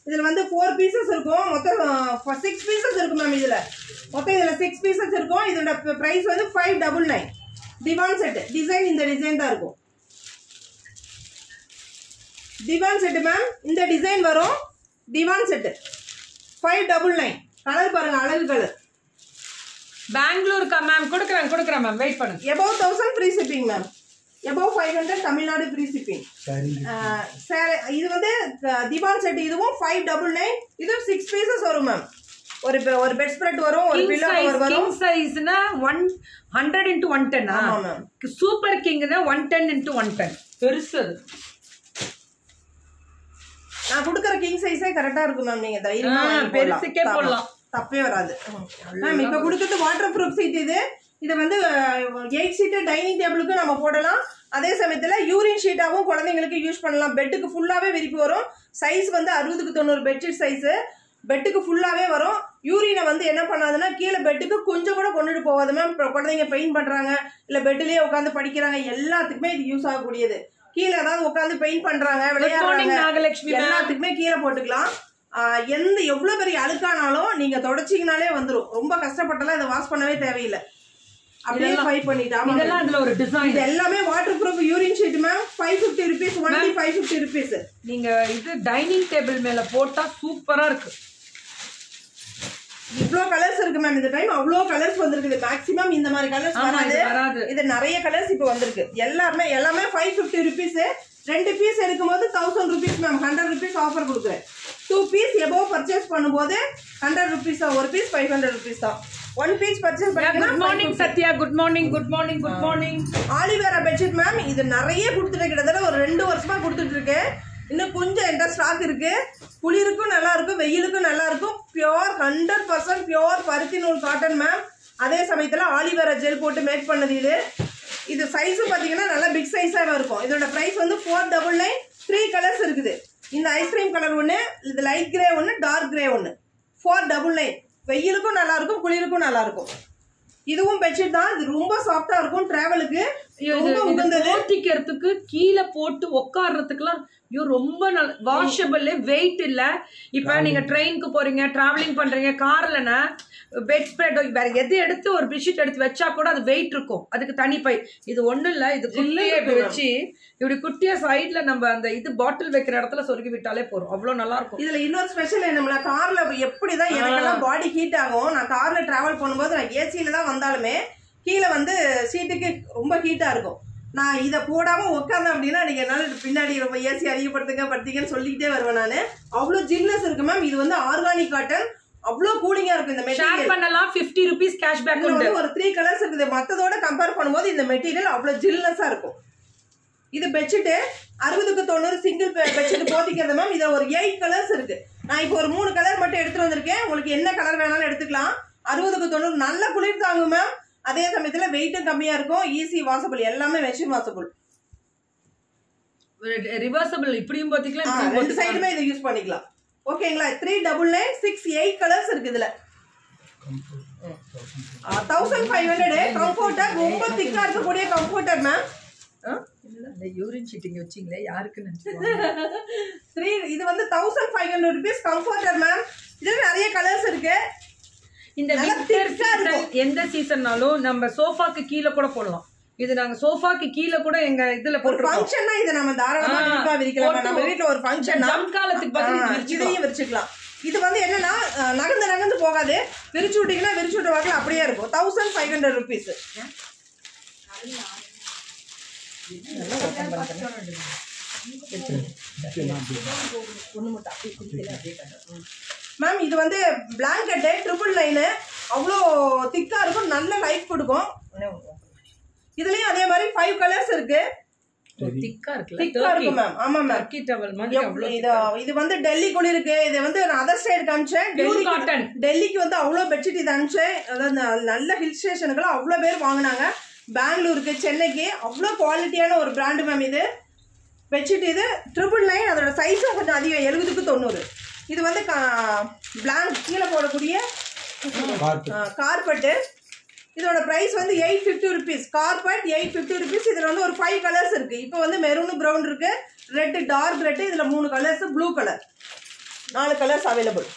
இதுல வந்து four pieces இருக்கும் மொத்தம் சிக்ஸ் பீசஸ் இருக்கும் மேம் இதுல மொத்தம் இதுல சிக்ஸ் பீசஸ் இருக்கும் இதோட பிரைஸ் வந்து five double nine divan set design இந்த டிசைன் தான் இருக்கும் டிவான் செட் மேம் இந்த டிசைன் வரும் divan set five double nine colour பாருங்க அழகு கலர் பெங்களூருக்கா மேம் கொடுக்குறேன் கொடுக்குறேன் மேம் வெயிட் பண்ணுங்க above thousand free shipping ma'am above five hundred Tamil Nadu free shipping இது வந்து அஹ், திவான் செட் இதுவும் ஃபைவ் டபுள் நைன் இதுவும் சிக்ஸ் பீசஸ் வரும் மேம் ஒரு பெ- ஒரு பெட் ஸ்ப்ரெட் வரும் ஒரு கிங் பில்லோ சைஸ் கவர் வரும் கிங் சைஸ்னா ஒன் ஹண்ட்ரட் இன்டூ ஒன் டென்னா ஆமா மேம் சூப்பர் கிங்னா one ten into one ten பெருசு அது நான் கொடுக்குற கிங் சைஸே கரெக்டா இருக்கும் மேம் நீங்க தைரியமா ஆ, வாங்கி பெருசுக்கே போடலாம். போடலாம். தப்பே வராது மேம் இப்ப கொடுத்தது வாட்டர் ப்ரூஃப் சீட் இது இது வந்து எயிட் சீட்டு டைனிங் டேபிளுக்கு நம்ம போடலாம் அதே சமயத்துல யூரின் ஷீட்டாவும் குழந்தைங்களுக்கு யூஸ் பண்ணலாம் பெட்டுக்கு ஃபுல்லாவே விரிப்பு வரும் சைஸ் வந்து அறுபதுக்கு தொண்ணூறு பெட்ஷீட் சைஸ் பெட்டுக்கு ஃபுல்லாவே வரும் யூரினை வந்து என்ன பண்ணாதுன்னா கீழே பெட்டுக்கு கொஞ்சம் கூட கொண்டுட்டு போகாது மேம் இப்போ குழந்தைங்க பெயிண்ட் பண்றாங்க இல்ல பெட்லயே உட்காந்து படிக்கிறாங்க எல்லாத்துக்குமே இது யூஸ் ஆகக்கூடியது கீழே ஏதாவது உட்காந்து பெயிண்ட் பண்றாங்க morning, விளையாடுறாங்க நாகலட்சுமி ma'am. எல்லாத்துக்குமே கீழே போட்டுக்கலாம் ஆஹ் எந்த எவ்வளவு பெரிய அழுக்கானாலும் நீங்க தொடச்சிங்கனாலே வந்துரும் ரொம்ப கஷ்டப்பட்டெல்லாம் இதை வாஷ் பண்ணவே தேவையில்லை அப்படியே இதெல்லாம் ஃபைவ் பண்ணிட்டு ஆமா இதெல்லாம் இதுல ஒரு டிசைன் இது எல்லாமே water proof urine sheet ma'am five fifty rupees only five fifty rupees நீங்க இது டைனிங் டேபிள் மேல போட்டா சூப்பரா இருக்கு இவ்ளோ கலர்ஸ் இருக்கு மேம் இந்த டைம் அவ்வளோ கலர்ஸ் வந்திருக்குது மேக்ஸிமம் இந்த மாதிரி கலர்ஸ் ஆமா வராது இது வராது இது நிறைய கலர்ஸ் இப்போ வந்திருக்கு எல்லாமே எல்லாமே ஃபைவ் ஃபிஃப்டி ருபீஸ் ரெண்டு பீஸ் எடுக்கும்போது thousand rupees ma'am hundred rupees offer கொடுக்குறேன் டூ பீஸ் எபோவ் பர்ச்சேஸ் பண்ணும்போது ஹண்ட்ரட் ருபீஸ் தான் ஒரு பீஸ் ஃபைவ் ஹண்ட்ரட் ருபீஸ் தான் one piece purchase good morning பண்ணீங்கன்னா Sathya good morning good morning good morning aloe vera bedsheet ma'am இது நிறைய கொடுத்துட்டு கிட்டத்தட்ட ஒரு ரெண்டு வருஷமா கொடுத்துட்டு இருக்கேன் இன்னும் கொஞ்சம் என்கிட்ட ஸ்டாக் இருக்கு குளிருக்கும் நல்லா இருக்கும் வெயிலுக்கும் நல்லா இருக்கும் பியோர் ஹண்ட்ரட் பர்சன்ட் பியோர் பருத்தி நூல் காட்டன் மேம் அதே சமயத்துல ஆலிவேரா ஜெல் போட்டு மேக் பண்ணது இது இது சைஸும் பார்த்தீங்கன்னா நல்லா பிக் சைஸாக இருக்கும் இதோட ப்ரைஸ் வந்து four double nine three colours இருக்குது இந்த ஐஸ்கிரீம் கலர் ஒன்று இது லைட் கிரே ஒன்று டார்க் கிரே ஒன்று ஃபோர் டபுள் நைன் வெயிலுக்கும் நல்லா இருக்கும் குளிருக்கும் நல்லா இருக்கும் இதுவும் பெட்ஷீட் தான் இது ரொம்ப சாஃப்டா இருக்கும் டிராவலுக்கு ரொம்ப உகந்தது போத்திக்கிறதுக்கு கீழே போட்டு உட்கார்றதுக்குலாம் ஐயோ ரொம்ப நல்ல வாஷபிள் வெயிட் இல்ல இப்ப நீங்க ட்ரெயினுக்கு போறீங்க டிராவலிங் பண்றீங்க கார்லனா பெட் ஸ்ப்ரெட் வேற எது எடுத்து ஒரு பெட்ஷீட் எடுத்து வச்சா கூட அது வெயிட் இருக்கும் அதுக்கு தனி பை இது ஒண்ணும் இல்ல இது குட்டியே இப்படி வச்சு இப்படி குட்டியா சைடுல நம்ம அந்த இது பாட்டில் வைக்கிற இடத்துல சொருகி விட்டாலே போறோம் அவ்வளவு நல்லா இருக்கும் இதுல இன்னொரு ஸ்பெஷல் என்னம்னா கார்ல எப்படிதான் எனக்கெல்லாம் பாடி ஹீட் ஆகும் நான் கார்ல டிராவல் பண்ணும்போது நான் ஏசியில தான் வந்தாலுமே கீழே வந்து சீட்டுக்கு ரொம்ப ஹீட்டா இருக்கும் நான் இதை போடாம உட்காந்தேன் அப்படின்னா நீங்க என்னால பின்னாடி ரொம்ப ஏசி அதிகப்படுத்துங்க படுத்தீங்கன்னு சொல்லிக்கிட்டே வருவேன் நானு அவ்வளவு ஜில்னஸ் இருக்கு மேம் இது வந்து ஆர்கானிக் காட்டன் அவ்வளவு கூலிங்கா இருக்கும் இந்த மெட்டீரியல் ஷேர் பண்ணலாம் 50 ருபீஸ் கேஷ்பேக் இதுல உண்டு வந்து ஒரு த்ரீ கலர்ஸ் இருக்குது மத்ததோட கம்பேர் பண்ணும்போது இந்த மெட்டீரியல் அவ்வளவு ஜில்னஸா இருக்கும் இது பெட்ஷீட் அறுபதுக்கு தொண்ணூறு சிங்கிள் பெட்ஷீட் போத்திக்கிறது மேம் இதுல ஒரு எயிட் கலர்ஸ் இருக்கு நான் இப்போ ஒரு மூணு கலர் மட்டும் எடுத்துட்டு வந்திருக்கேன் உங்களுக்கு என்ன கலர் வேணாலும் எடுத்துக்கலாம் அறுபதுக்கு தொண்ணூறு நல்ல குளிர் தாங்கும் மேம் அதே சமயத்துல வெயிட்டும் கம்மியா இருக்கும் ஈஸி வாசபிள் எல்லாமே மெஷின் வாசபிள் ரிவர்சபிள் இப்படியும் பாத்தீங்களா ரெண்டு சைடுமே இதை யூஸ் பண்ணிக்கலாம் ஓகேங்களா three double nine six eight colours இருக்கு இதுல தௌசண்ட் ஃபைவ் ஹண்ட்ரட் கம்ஃபர்டர் ரொம்ப திக்கா இருக்கக்கூடிய கம்ஃபர்டர் மேம் இந்த யூரின் ஷீட்டிங் வச்சீங்களே யாருக்குன்னு த்ரீ இது வந்து thousand five hundred rupees comforter ma'am இதுல நிறைய கலர்ஸ் இருக்கு இந்த நல்லா வின்டர் thick-ஆ சீசன் இருக்கும். எந்த சீசன்னாலும் நம்ம சோஃபாக்கு கீழே கூட போடலாம் இது நாங்க சோஃபாக்கு கீழே கூட எங்க இதுல ஒரு போட்டுருக்கோம் ஃபங்க்ஷன்னா இதை நம்ம தாராளமா ஆ, விரிப்பா விரிக்கலாம் போட்டு நம்ம வீட்ல ஒரு ஃபங்க்ஷன்னா ஜம் காலத்துக்கு பதில் இது விரிச்சுக்கலாம். இதையும் விரிச்சுக்கலாம் இது வந்து என்னன்னா அஹ், நகர்ந்து நகர்ந்து போகாது விரிச்சு விட்டீங்கன்னா விரிச்சு விட்ட வாக்கில் அப்படியே இருக்கும் thousand five hundred rupees ma'am இது வந்து பிளாங்கெட்டு ட்ரிபிள் லைனு அவ்வளோ திக்கா இருக்கும் நல்ல லைட் கொடுக்கும் இதுலயும் அதே மாதிரி ஃபைவ் கலர்ஸ் இருக்கு திக்கா இருக்குல்ல திக்கா இருக்கும் மேம் ஆமா மேம் டர்க்கி டவல் மாதிரி அவ்வளவு இது இது வந்து டெல்லிக்குள்ள இருக்கு இது வந்து நான் அதர் சைடு காமிச்சேன் Pure டெல்லிக்கு cotton. டெல்லிக்கு வந்து அவ்வளோ பெட்ஷீட் இது அனுப்பிச்சேன் அதாவது ந- நல்ல ஹில் ஸ்டேஷனுக்குலாம் அவ்வளோ பேர் வாங்கினாங்க பெங்களூருக்கு சென்னைக்கு அவ்வளோ குவாலிட்டியான ஒரு பிராண்டு மேம் இது பெட்ஷீட் இது ட்ரிபிள் நைன் அதோட சைஸும் கொஞ்சம் அதிகம் எழுபதுக்கு தொண்ணூறு இது வந்து பிளாங்க் கீழே போடக்கூடிய கார்பெட்டு இதோட பிரைஸ் வந்து eight fifty rupees carpet eight fifty rupees இதில் வந்து ஒரு ஃபைவ் கலர்ஸ் இருக்கு இப்போ வந்து மெரூனு ப்ரௌன் இருக்கு ரெட் டார்க் ரெட் இதில் மூணு கலர்ஸ் ப்ளூ கலர் நாலு கலர்ஸ் அவைலபிள்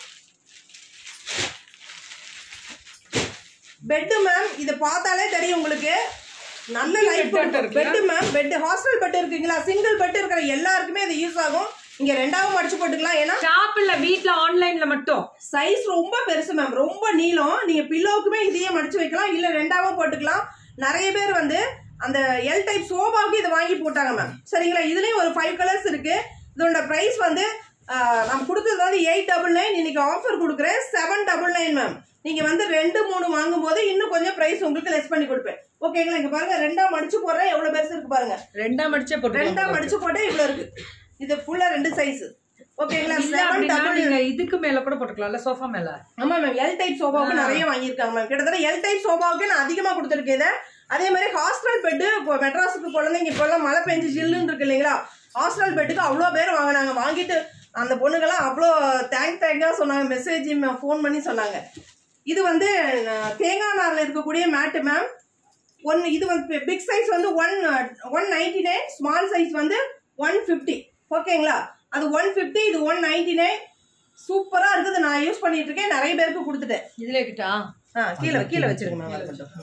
பெட்டு மேம் இதை பார்த்தாலே தெரியும் உங்களுக்கு நல்ல லைஃப் bed இருக்குல்ல? Bed ma'am bed hostel bed இருக்குங்களா சிங்கிள் பெட் இருக்கிற எல்லாருக்குமே இது யூஸ் ஆகும் இங்க ரெண்டாவும் மடிச்சு போட்டுக்கலாம் ஏன்னா ஷாப் இல்ல வீட்ல ஆன்லைன்ல மட்டும் சைஸ் ரொம்ப பெருசு மேம் ரொம்ப நீளம் நீங்க பில்லோவுக்குமே இதையே மடிச்சு வைக்கலாம் இல்ல ரெண்டாவும் போட்டுக்கலாம் நிறைய பேர் வந்து அந்த எல் டைப் சோபாவுக்கு இதை வாங்கி போட்டாங்க மேம் சரிங்களா இதுலயும் ஒரு ஃபைவ் கலர்ஸ் இருக்கு இதோட பிரைஸ் வந்து ஆஹ், நம்ம கொடுத்தது வந்து எயிட் டபுள் நைன் இன்னைக்கு ஆஃபர் கொடுக்குறேன் செவன் டபுள் நைன் மேம் நீங்க வந்து ரெண்டு மூணு வாங்கும்போது இன்னும் கொஞ்சம் பிரைஸ் உங்களுக்கு லெஸ் பண்ணி கொடுப்பேன் ஓகேங்களா இங்க பாருங்க ரெண்டா மடிச்சு போடுறேன் எவ்வளவு பெருசு இருக்கு பாருங்க ரெண்டா மடிச்சே போட்டு ரெண்டா மடிச்சு போட்டா இவ்வளவு இருக்கு இது ஃபுல்லா ரெண்டு சைஸ் ஓகேங்களா இல்ல செவன் அப்படின்னா டபுள் நீங்க இதுக்கு மேல கூட போட்டுக்கலாம்ல சோஃபா மேல ஆமா மேம் எல் டைப் சோபாவுக்கு நிறைய வாங்கியிருக்காங்க மேம் கிட்டத்தட்ட எல் டைப் சோபாவுக்கு நான் அதிகமா கொடுத்துருக்கேன் இதை அதே மாதிரி ஹாஸ்டல் பெட்டு இப்போ மெட்ராஸுக்கு குழந்தைங்க இப்போல்லாம் மழை பெஞ்சு ஜில்லுன்னு இருக்கு இல்லைங்களா ஹாஸ்டல் பெட்டுக்கு அவ்வளோ பேர் வாங்கினாங்க வாங்கிட்டு அந்த பொண்ணுங்கெல்லாம் அவ்வளோ தேங்க் தேங்காக சொன்னாங்க மெசேஜ் ஃபோன் பண்ணி சொன்னாங்க இது வந்து அஹ், தேங்காய் நாரில் இருக்கக்கூடிய மேட்டு மேம் ஒன் இது வந்து பிக் சைஸ் வந்து one one ninety nine small size வந்து ஒன் ஃபிஃப்டி ஓகேங்களா அது ஒன் ஃபிஃப்டி இது ஒன் நைன்டி நைன் சூப்பராக இருக்குது நான் யூஸ் பண்ணிட்டு இருக்கேன் நிறைய பேருக்கு கொடுத்துட்டேன் இதுல கிட்டா ஆ கீழே கீழே வச்சிருங்க மேம் அது மட்டும்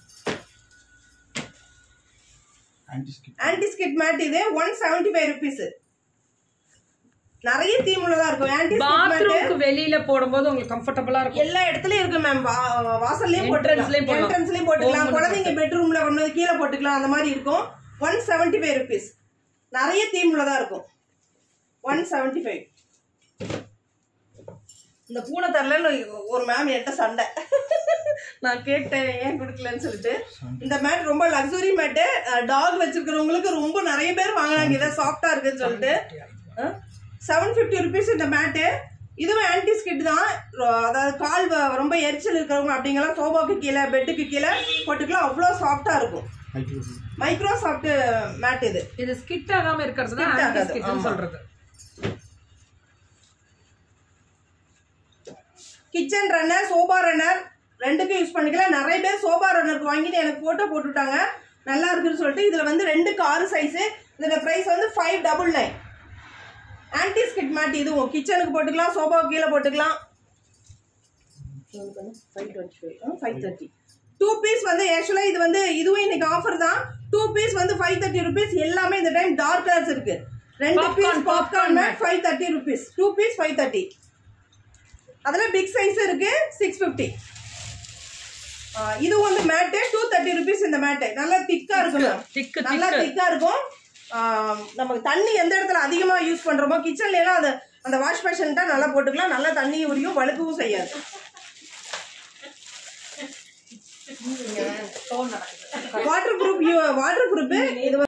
ஆன்டி ஸ்கிட் மேட் இது ஒன் செவன்டி ஃபைவ் ருபீஸ் நிறைய தீம் உள்ளதா இருக்கும் ஆன்டி ஸ்கிட் மேட் பாத்ரூம்க்கு வெளியில போடும்போது உங்களுக்கு கம்ஃபர்டபுளா இருக்கும் எல்லா இடத்துலயும் இருக்கு மேம் வாசல்லயும் Entrance-லயும் போட்டுக்கலாம் போடலாம். என்ட்ரன்ஸ்லயும் போட்டுக்கலாம் குழந்தைங்க பெட்ரூம்ல கொண்டு வந்து கீழே போட்டுக்கலாம் அந்த மாதிரி இருக்கும் ஒன் செவன்டி ஃபைவ் ருபீஸ் நிறைய தீம் உள்ளதா இருக்கும் ஒன் செவன்டி ஃபைவ் இந்த பூனை தரலன்னு ஒரு மேம் என்கிட்ட சண்டை நான் கேட்டேன் ஏன் கொடுக்கலன்னு சொல்லிட்டு இந்த மேட் ரொம்ப லக்ஸுரி மேட்டு டாக் வச்சிருக்கிறவங்களுக்கு ரொம்ப நிறைய பேர் வாங்கினாங்க இதை சாஃப்டா இருக்குன்னு சொல்லிட்டு செவன் ஃபிஃப்டி ருபீஸ் இந்த மேட்டு இதுவும் ஆன்டி ஸ்கிட் தான் ரொ- அதாவது கால் வ- ரொம்ப எரிச்சல் இருக்கிறவங்க அப்படிங்கலாம் சோபாவுக்கு கீழே பெட்டுக்கு கீழே போட்டுக்கலாம் அவ்வளோ சாஃப்டா இருக்கும் மைக்ரோ சாஃப்ட் மேட் இது இது ஸ்கிட் ஆகாம இருக்கிறது தான் Skit ஆன்டி ஆகாது, ஸ்கிட்னு ஆமா. சொல்றது கிச்சன் ரன்னர் சோபா ரன்னர் ரெண்டுக்கும் யூஸ் பண்ணிக்கலாம் நிறைய பேர் சோபா ரன்னருக்கு வாங்கிட்டு எனக்கு போட்டோ போட்டுவிட்டாங்க நல்லா இருக்குன்னு சொல்லிட்டு இதுல வந்து ரெண்டுக்கு ஆறு சைஸ் இதோட பிரைஸ் வந்து five double nine anti skid mat இதுவும் கிச்சனுக்கு போட்டுக்கலாம் சோபாவுக்கு கீழே போட்டுக்கலாம் ஃபைவ் தேர்ட்டி டூ பீஸ் வந்து ஆக்சுவலாக இது வந்து இதுவும் இன்னைக்கு ஆஃபர் தான் டூ பீஸ் வந்து ஃபைவ் தேர்ட்டி ருபீஸ் எல்லாமே இந்த டைம் டார்க் கலர்ஸ் இருக்கு ரெண்டு Popcorn, piece popcorn popcorn mat five thirty rupees two piece five thirty அதில் பிக் சைஸ் இருக்கு சிக்ஸ் ஃபிஃப்டி இது வந்து மேட்டு டூ தேர்ட்டி ருபீஸ் இந்த மேட்டு நல்லா திக்கா இருக்கும் ma'am. திக்கு நல்லா திக்கா இருக்கும் ஆ, நமக்கு தண்ணி எந்த இடத்துல அதிகமா யூஸ் பண்றோமோ கிச்சன்ல எல்லாம் அது அந்த வாஷ் பேஷன்ட்டா நல்லா போட்டுக்கலாம் நல்லா தண்ணி உரியும் வழுக்கவும் செய்யாது வாட்டர் ப்ரூஃப் வாட்டர் ப்ரூஃப் இது